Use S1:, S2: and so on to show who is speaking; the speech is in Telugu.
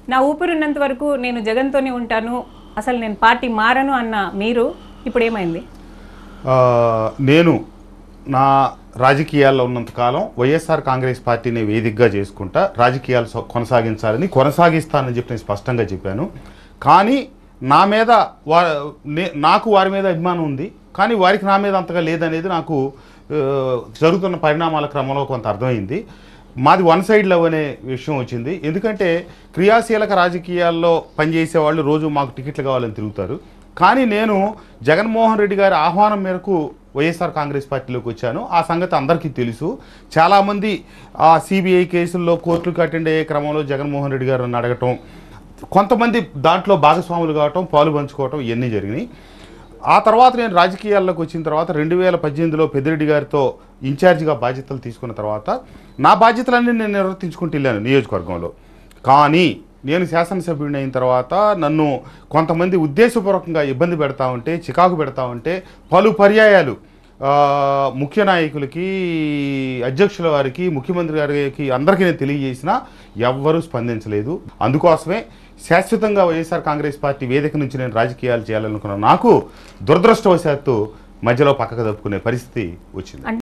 S1: నా ఊపిరి ఉన్నంత వరకు నేను జగన్తోనే ఉంటాను అసలు నేను పార్టీ మారను అన్న మీరు ఇప్పుడు ఏమైంది
S2: ఆ, నేను నా రాజకీయాల్లో ఉన్నంతకాలం వైఎస్ఆర్ కాంగ్రెస్ పార్టీని వేదికగా చేసుకుంటా రాజకీయాలు సొ- కొనసాగించాలని కొనసాగిస్తానని చెప్పి నేను స్పష్టంగా చెప్పాను కానీ నా మీద వా నే- నాకు వారి మీద అభిమానం ఉంది కానీ వారికి నా మీద అంతగా లేదనేది నాకు ఆ, జరుగుతున్న పరిణామాల క్రమంలో కొంత అర్థమైంది మాది వన్ సైడ్ లవ్ అనే విషయం వచ్చింది ఎందుకంటే క్రియాశీలక రాజకీయాల్లో పనిచేసే వాళ్ళు రోజు మాకు టికెట్లు కావాలని తిరుగుతారు కానీ నేను జగన్మోహన్ రెడ్డి గారి ఆహ్వానం మేరకు వైఎస్ఆర్ కాంగ్రెస్ పార్టీలోకి వచ్చాను ఆ సంగతి అందరికీ తెలుసు చాలామంది ఆ సిబిఐ కేసుల్లో కోర్టులకు అటెండ్ అయ్యే క్రమంలో జగన్మోహన్ రెడ్డి గారు నన్ను అడగటం కొంతమంది దాంట్లో భాగస్వాములు కావటం పాలు పంచుకోవటం ఇవన్నీ జరిగినాయి ఆ తర్వాత నేను రాజకీయాల్లోకి వచ్చిన తర్వాత రెండు వేల పద్దెనిమిదిలో పెద్దిరెడ్డి గారితో ఇన్ఛార్జిగా బాధ్యతలు తీసుకున్న తర్వాత నా బాధ్యతలన్నీ నేను నిర్వర్తించుకుంటూ వెళ్ళాను నియోజకవర్గంలో కానీ నేను శాసనసభ్యుడిని అయిన తర్వాత నన్ను కొంతమంది ఉద్దేశపూర్వకంగా ఇబ్బంది పెడతా ఉంటే చికాకు పెడతా ఉంటే పలు పర్యాయాలు ఆ, ముఖ్య నాయకులకి అధ్యక్షుల వారికి ముఖ్యమంత్రి గారికి అందరికీ నేను తెలియజేసిన ఎవ్వరూ స్పందించలేదు అందుకోసమే శాశ్వతంగా వైఎస్ఆర్ కాంగ్రెస్ పార్టీ వేదిక నుంచి నేను రాజకీయాలు చేయాలనుకున్న నాకు దురదృష్టవశాత్తు మధ్యలో పక్కకు తప్పుకునే పరిస్థితి వచ్చింది